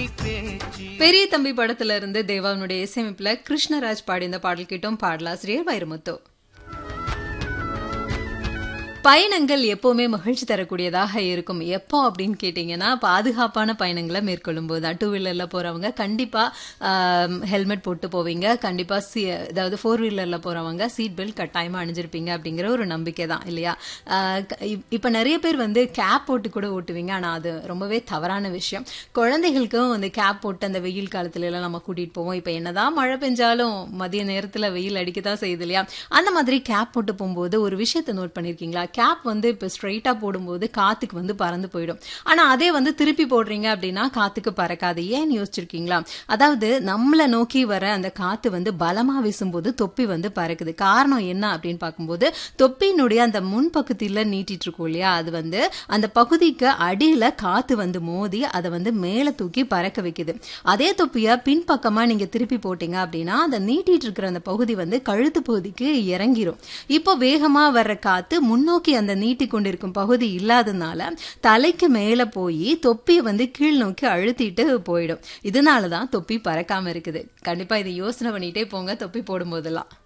பேச்சு பெரிய தம்பி படத்துல இருந்து தேவாவுடைய இசையமைப்புல கிருஷ்ணராஜ் பாடி இந்த பாடல் கேட்டோம் பாடலாசிரியர் வைரமுத்து பயணங்கள் எப்பவுமே மகிழ்ச்சி தரக்கூடியதாக இருக்கும் எப்போ அப்படின்னு கேட்டிங்கன்னா பாதுகாப்பான பயணங்களை மேற்கொள்ளும் போது டூ வீலரில் போகிறவங்க கண்டிப்பாக ஹெல்மெட் போட்டு போவீங்க கண்டிப்பாக சி அதாவது ஃபோர் வீலரில் போகிறவங்க சீட் பெல்ட் கட்டாயமாக அணிஞ்சிருப்பீங்க அப்படிங்கிற ஒரு நம்பிக்கை தான் இல்லையா இப்போ நிறைய பேர் வந்து கேப் போட்டு கூட ஓட்டுவீங்க ஆனால் அது ரொம்பவே தவறான விஷயம் குழந்தைகளுக்கும் வந்து கேப் போட்டு அந்த வெயில் காலத்துல எல்லாம் நம்ம கூட்டிகிட்டு போவோம் இப்போ என்னதான் மழை பெஞ்சாலும் மதிய நேரத்தில் வெயில் அடிக்க தான் செய்யுது இல்லையா அந்த மாதிரி கேப் போட்டு போகும்போது ஒரு விஷயத்தை நோட் பண்ணியிருக்கீங்களா கேப் வந்து இப்போ ஸ்ட்ரைட்டாக போடும்போது காற்றுக்கு வந்து பறந்து போயிடும் ஆனால் அதே வந்து திருப்பி போடுறீங்க அப்படின்னா காற்றுக்கு பறக்காது ஏன்னு யோசிச்சிருக்கீங்களா அதாவது நம்மளை நோக்கி வர அந்த காற்று வந்து பலமாக வீசும்போது தொப்பி வந்து பறக்குது காரணம் என்ன அப்படின்னு பார்க்கும்போது தொப்பியினுடைய அந்த முன்பக்கத்தில் நீட்டிட்டு இருக்கோம் இல்லையா அது வந்து அந்த பகுதிக்கு அடியில் காற்று வந்து மோதி அதை வந்து மேலே தூக்கி பறக்க வைக்குது அதே தொப்பியை பின்பக்கமாக நீங்கள் திருப்பி போட்டீங்க அப்படின்னா அந்த நீட்டிட்டு இருக்கிற அந்த பகுதி வந்து கழுத்து பகுதிக்கு இறங்கிரும் இப்போ வேகமாக வர்ற காற்று முன்னோக்கி அந்த நீட்டி கொண்டிருக்கும் பகுதி இல்லாததுனால தலைக்கு மேலே போய் தொப்பியை வந்து கீழ் நோக்கி அழுத்திட்டு போயிடும் இதனால தான் தொப்பி பறக்காம இருக்குது கண்டிப்பா இதை யோசனை பண்ணிட்டே போங்க தொப்பி போடும்போதெல்லாம்